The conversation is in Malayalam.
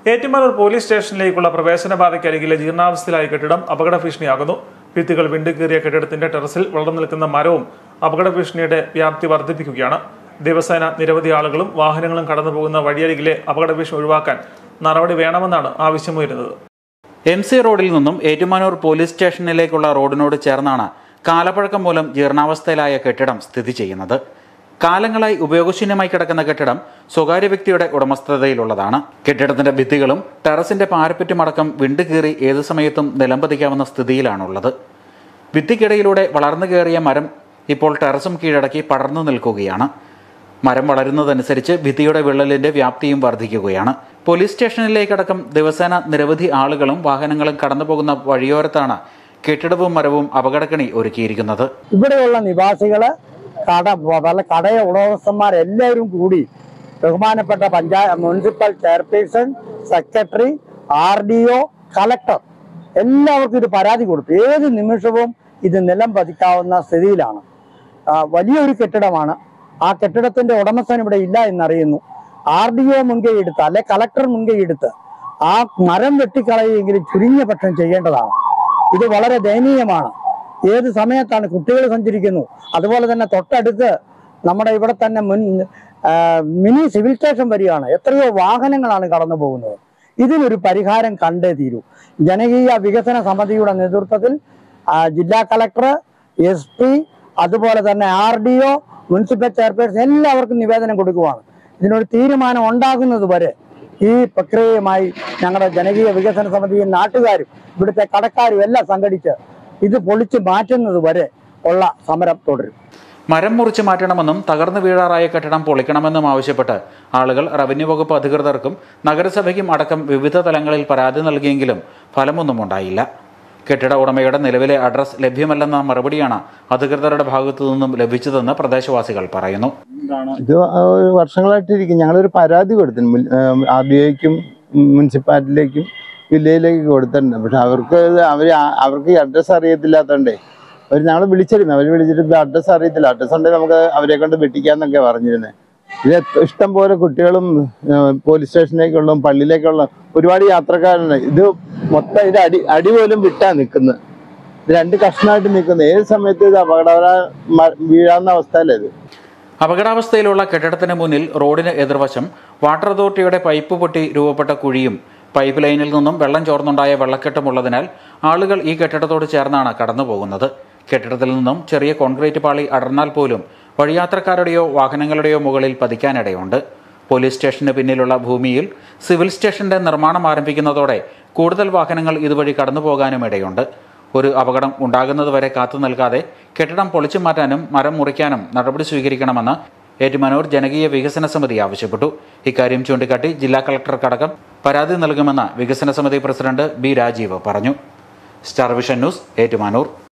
ഏറ്റുമാനൂർ പോലീസ് സ്റ്റേഷനിലേക്കുള്ള പ്രവേശന പാതയ്ക്കരികിലെ ജീർണാവസ്ഥയിലായ കെട്ടിടം അപകട ഭീഷണിയാകുന്നു ഭിത്തികൾ വിണ്ടുകീറിയ കെട്ടിടത്തിന്റെ ടെറസിൽ വളർന്നു നിൽക്കുന്ന മരവും അപകട ഭീഷണിയുടെ വ്യാപ്തി വർദ്ധിപ്പിക്കുകയാണ് ദിവസേന നിരവധി ആളുകളും വാഹനങ്ങളും കടന്നുപോകുന്ന വഴിയരികിലെ അപകട ഭീഷണി ഒഴിവാക്കാൻ നടപടി വേണമെന്നാണ് ആവശ്യമുയരുന്നത് എം സി റോഡിൽ നിന്നും ഏറ്റുമാനൂർ പോലീസ് സ്റ്റേഷനിലേക്കുള്ള റോഡിനോട് ചേർന്നാണ് കാലപ്പഴക്കം മൂലം ജീർണാവസ്ഥയിലായ കെട്ടിടം സ്ഥിതി ചെയ്യുന്നത് കാലങ്ങളായി ഉപയോഗശൂന്യമായി കിടക്കുന്ന കെട്ടിടം സ്വകാര്യ വ്യക്തിയുടെ ഉടമസ്ഥതയിലുള്ളതാണ് കെട്ടിടത്തിന്റെ ഭിത്തികളും ടെറസിന്റെ പാരപ്പറ്റുമടക്കം വിണ്ടുകീറി ഏതു സമയത്തും നിലംപതിക്കാവുന്ന സ്ഥിതിയിലാണുള്ളത് ഭിത്തിക്കിടയിലൂടെ വളർന്നു കയറിയ മരം ഇപ്പോൾ ടെറസും കീഴടക്കി പടർന്നു നിൽക്കുകയാണ് മരം വളരുന്നതനുസരിച്ച് ഭിത്തിയുടെ വിള്ളലിന്റെ വ്യാപ്തിയും വർദ്ധിക്കുകയാണ് പോലീസ് സ്റ്റേഷനിലേക്കടക്കം ദിവസേന നിരവധി ആളുകളും വാഹനങ്ങളും കടന്നുപോകുന്ന വഴിയോരത്താണ് കെട്ടിടവും മരവും അപകടക്കണി ഒരുക്കിയിരിക്കുന്നത് ഇവിടെയുള്ള നിവാസികള് കട പല കടയ ഉടമസ്ഥന്മാരെല്ലാവരും കൂടി ബഹുമാനപ്പെട്ട panchayat municipal chairperson secretary R D O collector എല്ലാവർക്കും ഇത് പരാതി കൊടുത്തു ഏത് നിമിഷവും ഇത് നിലം പതിക്കാവുന്ന സ്ഥിതിയിലാണ് ആ, വലിയൊരു കെട്ടിടമാണ് ആ കെട്ടിടത്തിന്റെ ഉടമസ്ഥൻ ഇവിടെ ഇല്ല എന്നറിയുന്നു ആർ ഡി ഒ മുൻകൈയെടുത്ത് അല്ലെ കളക്ടർ മുൻകൈയെടുത്ത് ആ മരം വെട്ടിക്കളയെങ്കിലും ചുരുങ്ങിയ പക്ഷം ചെയ്യേണ്ടതാണ് ഇത് വളരെ ദയനീയമാണ് ഏത് സമയത്താണ് കുട്ടികൾ സഞ്ചരിക്കുന്നു അതുപോലെ തന്നെ തൊട്ടടുത്ത് നമ്മുടെ ഇവിടെ തന്നെ മുൻ ആ, മിനി സിവിൽ സ്റ്റേഷൻ വരികയാണ് എത്രയോ വാഹനങ്ങളാണ് കടന്നു പോകുന്നത് ഇതിനൊരു പരിഹാരം കണ്ടേ തീരൂ ജനകീയ വികസന സമിതിയുടെ നേതൃത്വത്തിൽ ആ, ജില്ലാ കളക്ടർ എസ് പി അതുപോലെ തന്നെ R D O municipal chairperson എല്ലാവർക്കും നിവേദനം കൊടുക്കുവാണ് ഇതിനൊരു തീരുമാനം ഉണ്ടാകുന്നത് വരെ ഈ പ്രക്രിയയുമായി ഞങ്ങളുടെ ജനകീയ വികസന സമിതിയും നാട്ടുകാരും ഇവിടുത്തെ കടക്കാരും എല്ലാം സംഘടിച്ച് ഇത് പൊളിച്ച് മാറ്റുന്നത് വരെ ഉള്ള സമരം തുടരും മരം മുറിച്ചു മാറ്റണമെന്നും തകർന്നു വീഴാറായ കെട്ടിടം പൊളിക്കണമെന്നും ആവശ്യപ്പെട്ട് ആളുകൾ റവന്യൂ വകുപ്പ് അധികൃതർക്കും നഗരസഭയ്ക്കും അടക്കം വിവിധ തലങ്ങളിൽ പരാതി നൽകിയെങ്കിലും ഫലമൊന്നും ഉണ്ടായില്ല കെട്ടിട ഉടമയുടെ നിലവിലെ അഡ്രസ് ലഭ്യമല്ലെന്ന മറുപടിയാണ് അധികൃതരുടെ ഭാഗത്തു നിന്നും ലഭിച്ചതെന്ന് പ്രദേശവാസികൾ പറയുന്നു ഇത് ഒരു വർഷങ്ങളായിട്ടിരിക്കും ഞങ്ങളൊരു പരാതി കൊടുത്തിട്ടുണ്ട് ആർ ഡി ഐക്കും മുനിസിപ്പാലിറ്റിയിലേക്കും വില്ലേജിലേക്ക് കൊടുത്തിട്ടുണ്ട് പക്ഷെ അവർക്ക് ഇത് അവര് ആ- അവർക്ക് ഈ അഡ്രസ്സ് അറിയത്തില്ലാത്തതുകൊണ്ടേ അവർ ഞങ്ങൾ വിളിച്ചിരുന്നു അവർ വിളിച്ചിട്ട് അഡ്രസ്സ് അറിയത്തില്ല അഡ്രസ്സ് ഉണ്ടെങ്കിൽ നമുക്ക് അവരെ കൊണ്ട് വെട്ടിക്കാന്നൊക്കെ പറഞ്ഞിരുന്നത് ഇത് എത്ര- ഇഷ്ടം പോലെ കുട്ടികളും ഏഹ്, പോലീസ് സ്റ്റേഷനിലേക്കുള്ള പള്ളിയിലേക്കുള്ള ഒരുപാട് യാത്രക്കാരുണ്ട് ഇത് മൊത്തം ഇത് അടി അടി പോലും വിട്ടാ നിൽക്കുന്നത് ഇത് രണ്ട് കഷ്ണമായിട്ട് നിൽക്കുന്നത് ഏത് സമയത്ത് ഇത് അപകടകര മ- വീഴാവുന്ന അവസ്ഥയല്ലേ ഇത് അപകടാവസ്ഥയിലുള്ള കെട്ടിടത്തിന് മുന്നിൽ റോഡിന് എതിർവശം വാട്ടർ അതോറിറ്റിയുടെ പൈപ്പ് പൊട്ടി രൂപപ്പെട്ട കുഴിയും പൈപ്പ് ലൈനിൽ നിന്നും വെള്ളം ചോർന്നുണ്ടായ വെള്ളക്കെട്ടുമുള്ളതിനാൽ ആളുകൾ ഈ കെട്ടിടത്തോട് ചേർന്നാണ് കടന്നുപോകുന്നത് കെട്ടിടത്തിൽ നിന്നും ചെറിയ കോൺക്രീറ്റ് പാളി അടർന്നാൽ പോലും വഴിയാത്രക്കാരുടെയോ വാഹനങ്ങളുടെയോ മുകളിൽ പതിക്കാനിടയുണ്ട് പോലീസ് സ്റ്റേഷന് പിന്നിലുള്ള ഭൂമിയിൽ സിവിൽ സ്റ്റേഷന്റെ നിർമ്മാണം ആരംഭിക്കുന്നതോടെ കൂടുതൽ വാഹനങ്ങൾ ഇതുവഴി കടന്നു പോകാനും ഇടയുണ്ട് ഒരു അപകടം ഉണ്ടാകുന്നതുവരെ കാത്തു നിൽക്കാതെ കെട്ടിടം പൊളിച്ചു മാറ്റാനും മരം മുറിക്കാനും നടപടി സ്വീകരിക്കണമെന്ന് ഏറ്റുമാനൂർ ജനകീയ വികസന സമിതി ആവശ്യപ്പെട്ടു ഇക്കാര്യം ചൂണ്ടിക്കാട്ടി ജില്ലാ കളക്ടർക്കടക്കം പരാതി നൽകുമെന്ന് വികസന സമിതി പ്രസിഡന്റ് ബി രാജീവ് പറഞ്ഞു സ്റ്റാർ വിഷൻ ന്യൂസ് ഏറ്റുമാനൂർ